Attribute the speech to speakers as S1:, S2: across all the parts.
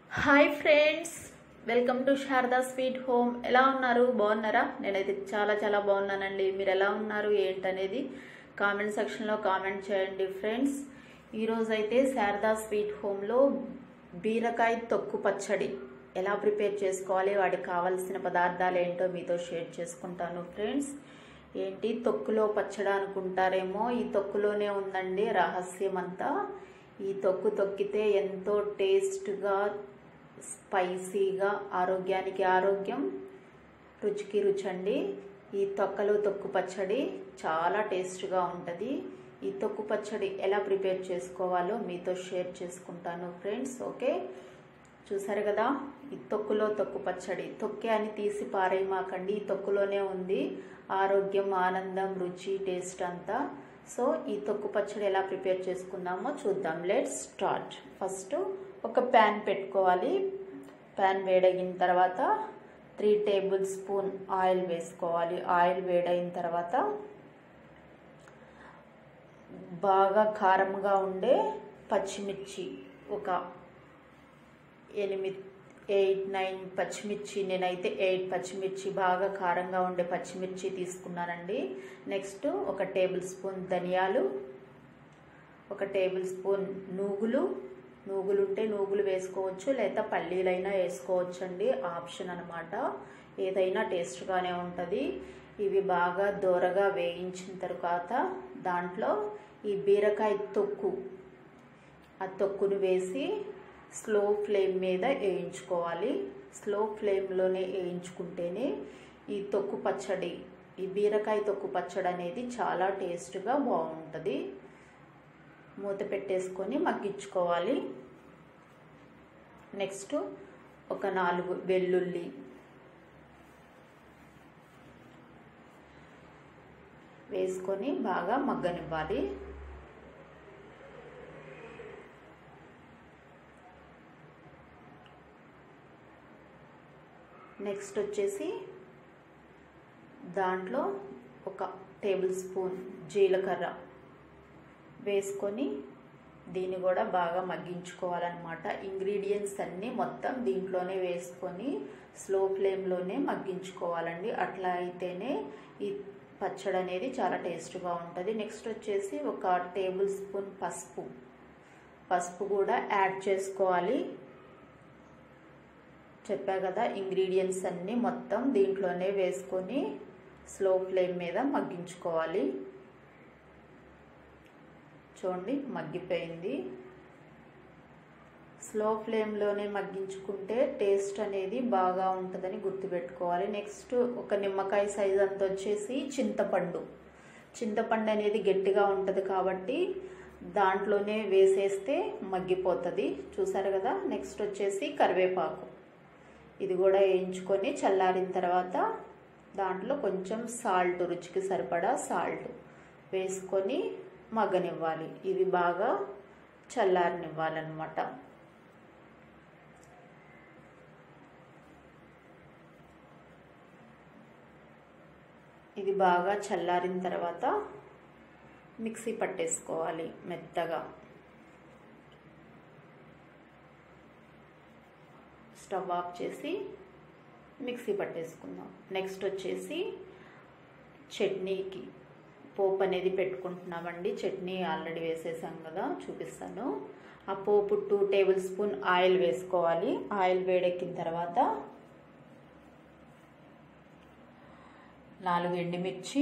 S1: hi friends welcome to Sharada sweet home ఎలా ఉన్నారు బాగున్నారా నేనైతే చాలా చాలా బాగున్నానండి మీరు ఎలా ఉన్నారు ఏంటనేది కామెంట్ సెక్షన్లో కామెంట్ చేయండి ఫ్రెండ్స్ ఈరోజు అయితే శారదా స్వీట్ హోమ్లో బీరకాయ తొక్కు పచ్చడి ఎలా ప్రిపేర్ చేసుకోవాలి వాటికి కావాల్సిన పదార్థాలు ఏంటో మీతో షేర్ చేసుకుంటాను ఫ్రెండ్స్ ఏంటి తొక్కులో పచ్చడి అనుకుంటారేమో ఈ తొక్కులోనే ఉందండి రహస్యం అంతా ఈ తొక్కు తొక్కితే ఎంతో టేస్ట్గా స్పైసీగా ఆరోగ్యానికి ఆరోగ్యం రుచికి రుచి అండి ఈ తొక్కలో తొక్కు పచ్చడి చాలా టేస్ట్గా ఉంటుంది ఈ తొక్కు పచ్చడి ఎలా ప్రిపేర్ చేసుకోవాలో మీతో షేర్ చేసుకుంటాను ఫ్రెండ్స్ ఓకే చూసారు కదా ఈ తొక్కులో తొక్కు పచ్చడి తొక్కే అని తీసి పారేయమాకండి ఈ తొక్కులోనే ఉంది ఆరోగ్యం ఆనందం రుచి టేస్ట్ అంతా సో ఈ తొక్కు పచ్చడి ఎలా ప్రిపేర్ చేసుకుందామో చూద్దాం లెట్ స్టార్ట్ ఫస్ట్ ఒక ప్యాన్ పెట్టుకోవాలి ప్యాన్ వేడగిన తర్వాత త్రీ టేబుల్ స్పూన్ ఆయిల్ వేసుకోవాలి ఆయిల్ వేడైన తర్వాత బాగా కారంగా ఉండే పచ్చిమిర్చి ఒక ఎనిమిది ఎయిట్ నైన్ పచ్చిమిర్చి నేనైతే ఎయిట్ పచ్చిమిర్చి బాగా కారంగా ఉండే పచ్చిమిర్చి తీసుకున్నానండి నెక్స్ట్ ఒక టేబుల్ స్పూన్ ధనియాలు ఒక టేబుల్ స్పూన్ నూగులు నూగులు ఉంటే నూగులు వేసుకోవచ్చు లేదా పల్లీలైనా వేసుకోవచ్చు అండి ఆప్షన్ అనమాట ఏదైనా టేస్ట్గానే ఉంటుంది ఇవి బాగా దోరగా వేయించిన తర్వాత దాంట్లో ఈ బీరకాయ తొక్కు ఆ తొక్కును వేసి స్లో ఫ్లేమ్ మీద వేయించుకోవాలి స్లో ఫ్లేమ్లోనే వేయించుకుంటేనే ఈ తొక్కు పచ్చడి ఈ బీరకాయ తొక్కు పచ్చడి అనేది చాలా టేస్ట్గా బాగుంటుంది మూత పెట్టేసుకొని మగ్గించుకోవాలి నెక్స్ట్ ఒక నాలుగు వెల్లుల్లి వేసుకొని బాగా మగ్గనివ్వాలి నెక్స్ట్ వచ్చేసి దాంట్లో ఒక టేబుల్ స్పూన్ జీలకర్ర వేసుకొని దీన్ని కూడా బాగా మగ్గించుకోవాలన్నమాట ఇంగ్రీడియంట్స్ అన్నీ మొత్తం దీంట్లోనే వేసుకొని స్లో ఫ్లేమ్లోనే మగ్గించుకోవాలండి అట్లా అయితేనే ఈ పచ్చడి అనేది చాలా టేస్ట్గా ఉంటుంది నెక్స్ట్ వచ్చేసి ఒక టేబుల్ స్పూన్ పసుపు పసుపు కూడా యాడ్ చేసుకోవాలి చెప్పా కదా ఇంగ్రీడియంట్స్ అన్నీ మొత్తం దీంట్లోనే వేసుకొని స్లో ఫ్లేమ్ మీద మగ్గించుకోవాలి చూడండి మగ్గిపోయింది స్లో ఫ్లేమ్లోనే మగ్గించుకుంటే టేస్ట్ అనేది బాగా ఉంటుందని గుర్తుపెట్టుకోవాలి నెక్స్ట్ ఒక నిమ్మకాయ సైజ్ అంత వచ్చేసి చింతపండు చింతపండు అనేది గట్టిగా ఉంటుంది కాబట్టి దాంట్లోనే వేసేస్తే మగ్గిపోతుంది చూసారు కదా నెక్స్ట్ వచ్చేసి కరివేపాకు ఇది కూడా వేయించుకొని చల్లారిన తర్వాత దాంట్లో కొంచెం సాల్ట్ రుచికి సరిపడా సాల్ట్ వేసుకొని మగ్గనివ్వాలి ఇవి బాగా చల్లారనివ్వాలన్నమాట ఇది బాగా చల్లారిన తర్వాత మిక్సీ పట్టేసుకోవాలి మెత్తగా స్టవ్ ఆఫ్ చేసి మిక్సీ పట్టేసుకుందాం నెక్స్ట్ వచ్చేసి చట్నీకి పోపు అనేది పెట్టుకుంటున్నామండి చట్నీ ఆల్రెడీ వేసేసాం కదా చూపిస్తాను ఆ పోపు టూ టేబుల్ స్పూన్ ఆయిల్ వేసుకోవాలి ఆయిల్ వేడెక్కిన తర్వాత నాలుగు ఎండుమిర్చి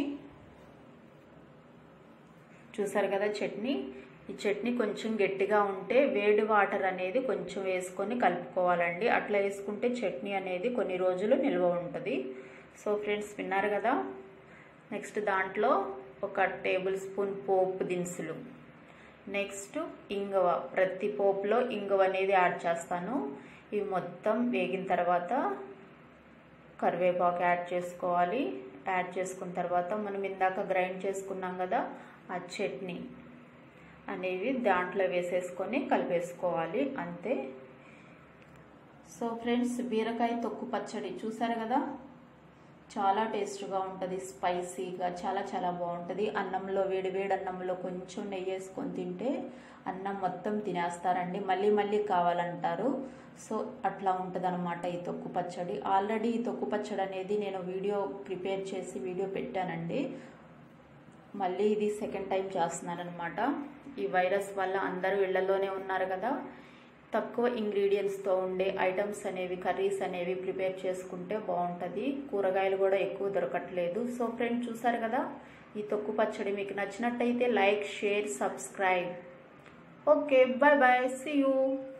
S1: చూసారు కదా చట్నీ ఈ చట్నీ కొంచెం గట్టిగా ఉంటే వేడి వాటర్ అనేది కొంచెం వేసుకొని కలుపుకోవాలండి అట్లా వేసుకుంటే చట్నీ అనేది కొన్ని రోజులు నిల్వ ఉంటుంది సో ఫ్రెండ్స్ విన్నారు కదా నెక్స్ట్ దాంట్లో ఒక టేబుల్ స్పూన్ పోపు దినుసులు నెక్స్ట్ ఇంగువ ప్రతి పోపులో ఇంగువ అనేది యాడ్ చేస్తాను ఇవి మొత్తం వేగిన తర్వాత కరివేపాకు యాడ్ చేసుకోవాలి యాడ్ చేసుకున్న తర్వాత మనం ఇందాక గ్రైండ్ చేసుకున్నాం కదా ఆ చట్నీ అనేవి దాంట్లో వేసేసుకొని కలిపేసుకోవాలి అంతే సో ఫ్రెండ్స్ బీరకాయ తొక్కు పచ్చడి చూసారు కదా చాలా టేస్ట్గా ఉంటుంది స్పైసీగా చాలా చాలా బాగుంటుంది అన్నంలో వేడి వేడి అన్నంలో కొంచెం నెయ్యి వేసుకొని తింటే అన్నం మొత్తం తినేస్తారండి మళ్ళీ మళ్ళీ కావాలంటారు సో అట్లా ఉంటుంది అనమాట ఈ తొక్కు పచ్చడి ఆల్రెడీ ఈ తొక్కు పచ్చడి అనేది నేను వీడియో ప్రిపేర్ చేసి వీడియో పెట్టానండి మళ్ళీ ఇది సెకండ్ టైం చేస్తున్నాను అనమాట ఈ వైరస్ వల్ల అందరూ ఇళ్లలోనే ఉన్నారు కదా తక్కువ ఇంగ్రీడియంట్స్తో ఉండే ఐటమ్స్ అనేవి కర్రీస్ అనేవి ప్రిపేర్ చేసుకుంటే బాగుంటుంది కూరగాయలు కూడా ఎక్కువ దొరకట్లేదు సో ఫ్రెండ్ చూసారు కదా ఈ తొక్కు పచ్చడి మీకు నచ్చినట్టయితే like share subscribe okay bye bye see you